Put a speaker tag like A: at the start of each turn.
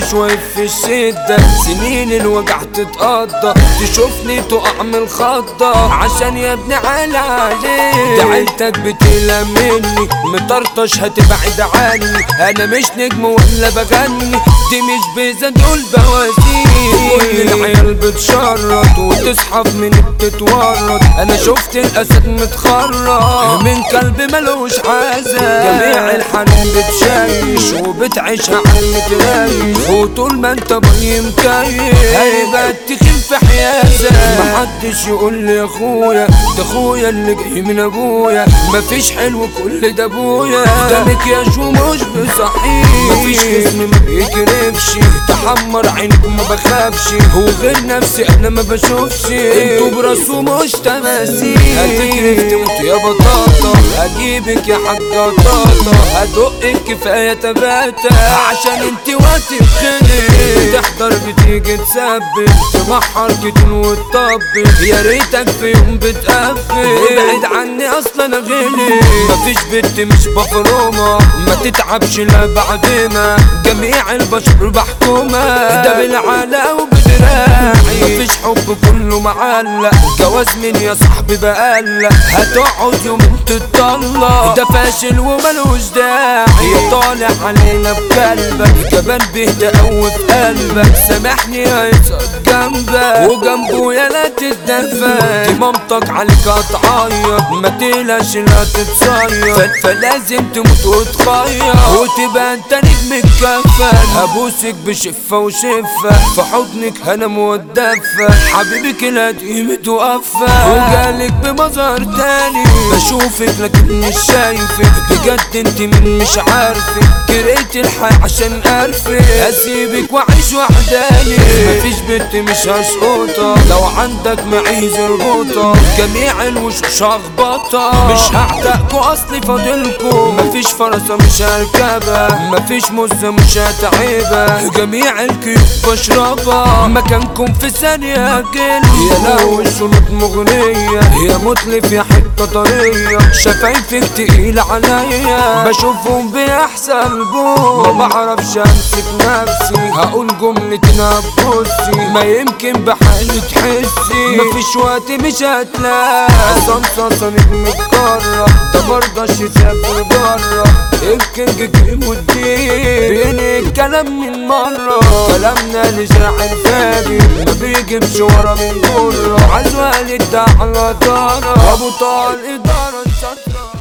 A: مش واقف في الشدة سنين الوجع تتقضى تشوفني تقع من الخضة عشان يا ابني على عليك ده عيلتك بتقلق مني مطرطش هتبعد عني انا مش نجم ولا بغني دي مش بيزا دول بوازيك كل العيال بتشرط وتسحب من بتتورط انا شفت الاسد متخرط من كلب ملوش حزن جميع الحنان بتشيش وبتعيشها على المتريش وطول ما انت باقي مكيف هيبقى تخين في حياتك محدش يقول لي يا اخويا ده اخويا اللي جاي من ابويا مفيش حلو كل ده ابويا ده مكياج ومش بصحيح مفيش اسم ما بيكرفش تحمر عينك وما بخافش هو غير نفسي انا ما بشوفش انتوا براسه مش تماثيل هتكرف تموت يا بطاطا هجيبك يا حاجة طاطا هدقك كفاية تباتا عشان انت وقت بخير تحضر بتيجي تثبت تبحر كتن وتطبل يا ريتك في يوم بتقفل ابعد عني اصلا انا غلي مفيش بنت مش بفرومة ما تتعبش لا بعد ما جميع البشر بحكومة ده بالعلا وبدراعي مفيش حب كله معلق جواز مين يا صاحبي بقلق هتقعد يوم تتطلق ده فاشل وملوش داعي طالع علينا بقلبك جبان بيهدى قوي في قلبك سامحني هيصد جنبك وجنبه يا لا تتدفى دي مامتك عليك هتعيط ما تقلقش لا تتصير ف- فلازم تموت وتخير وتبقى انت نجم الكفن ابوسك بشفه وشفه في حضنك انا مودفه حبيبك القديم توفى وجالك بمظهر تاني بشوفك لكن مش شايفك بجد انت من مش عارفك كرهت الحياة عشان ارفك اسيبك واعيش وحداني مفيش بنت مش هسقطها لو عندك معيز اربطها جميع الوشوش هخبطها مش هحتاجكوا اصلي فاضلكوا مفيش فرصة مش هركبها مفيش مزة مش هتعبها جميع الكيوب بشربها مكانكم في ثانية هجل يا لو الشنط مغنية يا متلف يا حتة طرية شفايفك تقيل عليا بشوفهم بيحصل بوم ما بعرفش امسك نفسي هقول جملتين هتبصي ما يمكن بحالي تحسي مفيش وقت مش هتلاقي صمصة نجم متكرر ده مرضاش يسافر برا الكينج جيم والدين بين الكلام من مرة كلامنا لشرح الفادي ما بيجيبش ورا من جرة عزوة للدعوة على دارة أبو طال إدارة شاطرة